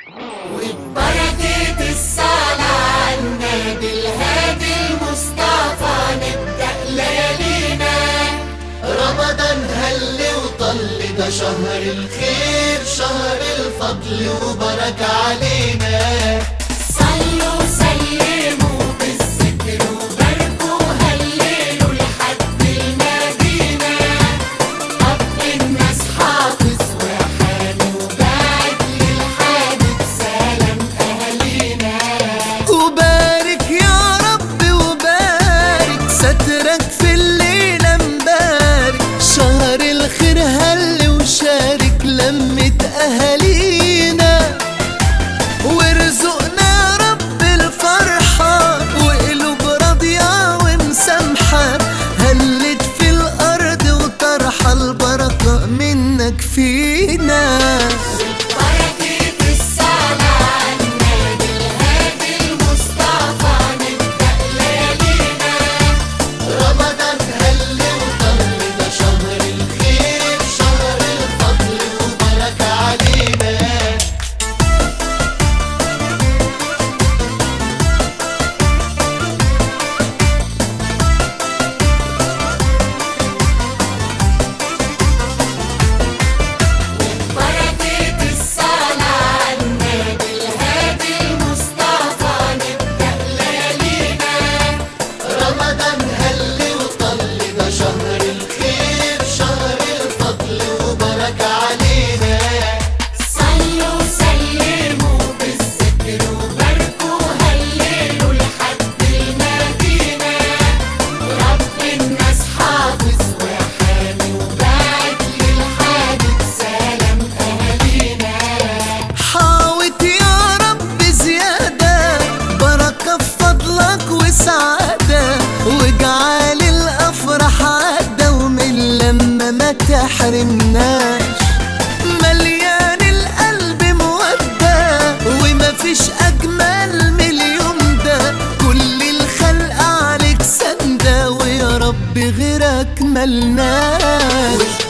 وببركة الصلاة على النبي الهادي المصطفى نبدأ ليالينا رمضان هل وطل ده شهر الخير شهر الفضل وبركة علينا صلوا سلموا بالذكر وباركوا هللوا لحد المدينة رب الناس حافظ وحامي وبعد للحادث سلام أهالينا وبارك يا رب وبارك سترك في الليلة مبارك شهر الخير هل وشارك لمة أهالينا وارزقنا رب الفرحة وقلوب راضية ومسامحة هلت في الأرض وطرحة البركة منك فينا بركة الصلاة على النبي الهادي المصطفى نبدأ ليالينا رمضان هل وطل ده شهر الخير شهر الفضل وبركة علينا بركة الصلاة على النبي الهادي المصطفى نبدأ ليالينا رمضان هل وطل ده شهر الخير شهر الفضل وبركة علينا صلوا سلموا بالذكر وباركوا هللوا لحد المدينة رب الناس حافظ وحامي وبعد للحادث سلام أهالينا حاوت يا رب زيادة بركة في فضلك وسعادة واجعل الأفراح عادة ومن لما ما تحرمناش مليان القلب مودة ومفيش أجمل من اليوم ده كل الخلق عليك سندة ويا رب غيرك ملناش